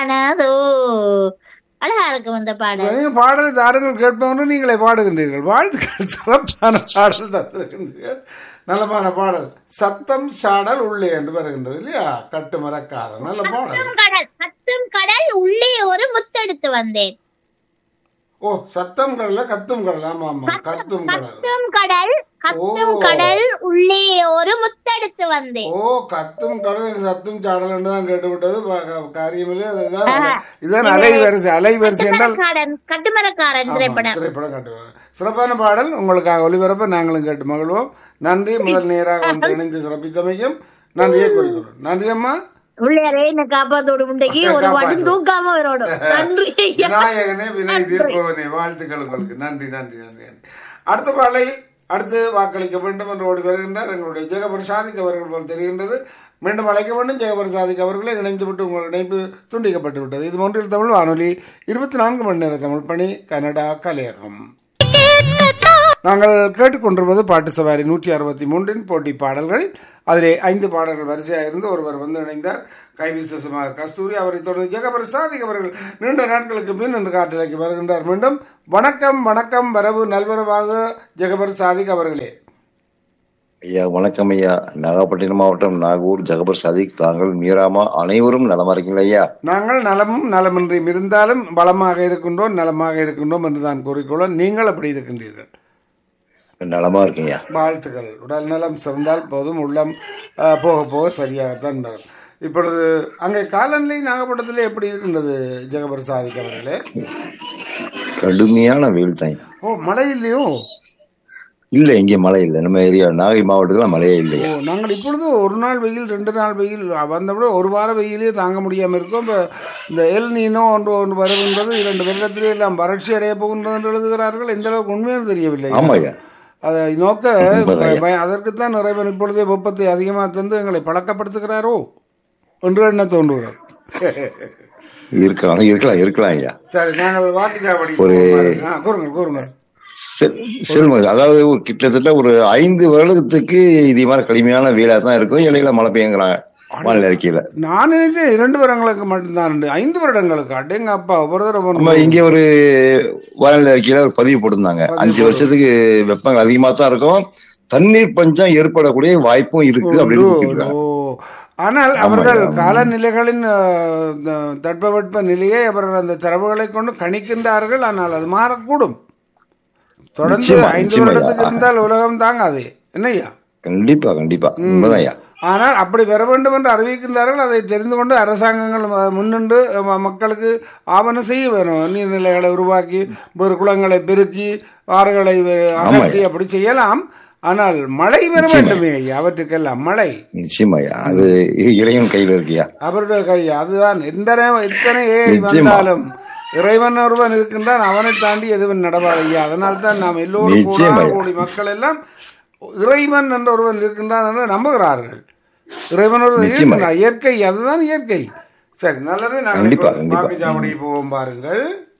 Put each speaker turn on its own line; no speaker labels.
ஆனாதோ அழகா இருக்கும் இந்த பாடல்
நீங்க பாடல் தாருங்கள் கேட்பவர்கள் நீங்களே பாடுகின்றீர்கள் வாழ்த்துக்கள் சிறப்பான பாடல் தந்திருக்கின்றீர்கள் நல்லமான பாடல் சத்தம் சாடல் உள்ளே என்று வருகின்றது இல்லையா கட்டு மரக்காரன் நல்ல பாடல்
கத்தும் கடல் கத்தும் கடல் உள்ளே ஒரு முத்தெடுத்து வந்தேன்
ஓ சத்தம் கடல கத்தும் கடல் ஆமா ஆமா கத்தும் கடல்
கத்தும் கடல் கத்தும்
ஓ.
கடல் உள்ளே ஒரு முத்தெடுத்து வந்தேன்
ஓ கத்தும் கடல் எனக்கு சத்தும் சாடல் என்று தான் கேட்டுவிட்டது பா- க- காரியமில்லை அதுதான் அலை- இதுதான் அலைவரிசை அலைவரிசை என்றால்
கட்டுமரக்காரன் கட்டுமரக்காரன்
ஆமா,
திரைப்படம்
திரைப்படம் காட்டுவாங்க சிறப்பான பாடல் உங்களுக்காக ஒளிபரப்ப நாங்களும் கேட்டு மகிழ்வோம் நன்றி முதல் நேராக வந்து இணைந்து சிறப்பித்தமைக்கும் நன்றியை குறிக்கணும் நன்றி அம்மா
உள்ளே என்ன காப்பாத்தோடு முண்டைக்கு ஒரு வாட்டும் தூக்காம வரணும் நன்றி ஐயா.
விநாயகனே வினை தீர்ப்பவனே வாழ்த்துக்கள் உங்களுக்கு நன்றி நன்றி நன்றி நன்றி அடுத்த பாடலை அடுத்து வாக்களிக்க வேண்டும் என்று ஓடி வருகின்றார் எங்களுடைய ஜெகபிரசாதிக் அவர்கள் போல் தெரிகின்றது மீண்டும் அழைக்க வேண்டும் ஜெகபிரசாதிக் அவர்களை இணைந்து விட்டு உங்கள் இணைப்பு துண்டிக்கப்பட்டு விட்டது இது ஒன்றில் தமிழ் வானொலி இருபத்தி நான்கு மணி நேர தமிழ் பணி கனடா கலையகம் நாங்கள் கேட்டுக்கொண்டிருப்பது பாட்டு சவாரி நூற்றி அறுபத்தி மூன்றின் போட்டி பாடல்கள் அதிலே ஐந்து பாடல்கள் வரிசையாக இருந்து ஒருவர் வந்து இணைந்தார் கைவிசேஷமாக கஸ்தூரி அவரை தொடர்ந்து ஜெகபிரசாதிக் அவர்கள் நீண்ட நாட்களுக்கு பின் இன்று காட்டிலைக்கு வருகின்றார் மீண்டும் வணக்கம் வணக்கம் வரவு நல்வரவாக ஜெகபர் சாதிக் அவர்களே
ஐயா வணக்கம் ஐயா நாகப்பட்டினம் மாவட்டம் நாகூர் ஜகபர் சதிக் தாங்கள் மீராமா அனைவரும் நலமா இருக்கீங்களா ஐயா
நாங்கள் நலமும் நலமின்றியும் இருந்தாலும் பலமாக இருக்கின்றோம் நலமாக இருக்கின்றோம் என்று தான் கூறிக்கொள்ள நீங்கள் அப்படி இருக்கின்றீர்கள்
நலமா இருக்கீங்க
வாழ்த்துக்கள் உடல் நலம் சிறந்தால் போதும் உள்ளம் அஹ், போக போக சரியாகத்தான் வரும் இப்பொழுது அங்கே காலநிலை நாகப்பட்டினத்தில் எப்படி இருக்கின்றது ஜெகபர் சாதிக் அவர்களே
கடுமையான வெயில் தான் ஐயா.
ஓ மழை இல்லையோ
இல்ல இங்கே மழை இல்லை நம்ம ஏரியா நாகை மாவட்டத்துல மழையே
ஓ
இல்லையா
நாங்கள் இப்பொழுது ஒரு நாள் வெயில் ரெண்டு நாள் வெயில் வந்தபடி ஒரு வார வெயிலே தாங்க முடியாமல் இருக்கோம் இப்போ இந்த எல் நீனோ ஒன்று ஒன்று வருகின்றது இரண்டு வருடத்திலே எல்லாம் வறட்சி அடைய போகின்றது என்று எழுதுகிறார்கள் எந்த அளவுக்கு உண்மையும் தெரியவில்லை
ஆமா ஐயா
அதை நோக்க
உண்மைதான்.
பய- அதற்குத்தான் இறைவன் இப்பொழுதே வெப்பத்தை அதிகமாக தந்து எங்களை பழக்கப்படுத்துகிறாரோ என்று என்ன தோன்றுகிறது
இருக்கலாம் இருக்கலாம் இருக்கலாம் ஐயா
சரி நாங்கள் வாக்குச்சாவடி கூறுங்க கூறுங்க
செல்- செல்வம் அதாவது ஒரு கிட்டத்தட்ட ஒரு ஐந்து வருடத்துக்கு இதே மாதிரி கடுமையான வெயிலா தான் இருக்கும் இடையில மழை பெய்யுங்கிறாங்க வானிலை அறிக்கையில
நான் நினைச்சேன் இரண்டு வருடங்களுக்கு மட்டும்தான் உண்டு. ஐந்து வருடங்களுக்கு அடேங்க அப்பா ஒரு தடவை
நம்ம இங்க ஒரு வானிலை அறிக்கையில ஒரு பதிவு போட்டிருந்தாங்க அஞ்சு வருஷத்துக்கு வெப்பங்கள் அதிகமா தான் இருக்கும் தண்ணீர் பஞ்சம் ஏற்படக்கூடிய வாய்ப்பும் இருக்கு அப்படின்னு
ஓ,
சொல்லியிருக்காங்க.
ஓ. ஆனால் அவர்கள் காலநிலைகளின் அஹ், இந்த தட்பவெட்ப நிலையை அவர்கள் அந்த தரவுகளை கொண்டு கணிக்கின்றார்கள் ஆனால் அது மாறக்கூடும் தொடர்ந்து
நிச்சயமா,
ஐந்து
நிச்சயமா,
வருடத்துக்கு
ஐயா.
இருந்தால் உலகம் தாங்காது என்னய்யா
கண்டிப்பா கண்டிப்பா உண்மைதான் ஐயா
ஆனால் அப்படி வர வேண்டும் என்று அறிவிக்கின்றார்கள் அதை தெரிந்து கொண்டு அரசாங்கங்கள் ம- முன்னின்று ம- மக்களுக்கு ஆவணம் செய்ய வேணும் நீர்நிலைகளை உருவாக்கி வேறு குளங்களை பெருக்கி ஆறுகளை வெ- அகற்றி அப்படி செய்யலாம் ஆனால் மழை வர வேண்டுமே ஐயா அவற்றுக்கெல்லாம் மழை
நிச்சயமா ஐயா அது இறைவன் கையில இருக்கியா
அவருடைய கை அதுதான் எந்த நே- எத்தனை ஏய்
நிச்சயமா.
வந்தாலும் இறைவன் ஒருவன் இருக்கின்றான் அவனை தாண்டி எதுவும் நடவாது ஐயா அதனால் தான் நாம் எல்லோரும்
நிச்சயமா
கோடான
ஐயா.
கோடி மக்கள் எல்லாம் இறைவன் என்ற ஒருவன் இருக்கின்றான் என்று நம்புகிறார்கள் இறைவன் ஒருவன்
நிச்சயமா.
இருக்கின்றான் இயற்கை அதுதான் இயற்கை சரி நல்லது நாங்கள்
கண்டிப்பா,
இப்போ
கண்டிப்பா.
வாக்குச்சாவடி போவோம் பாருங்கள்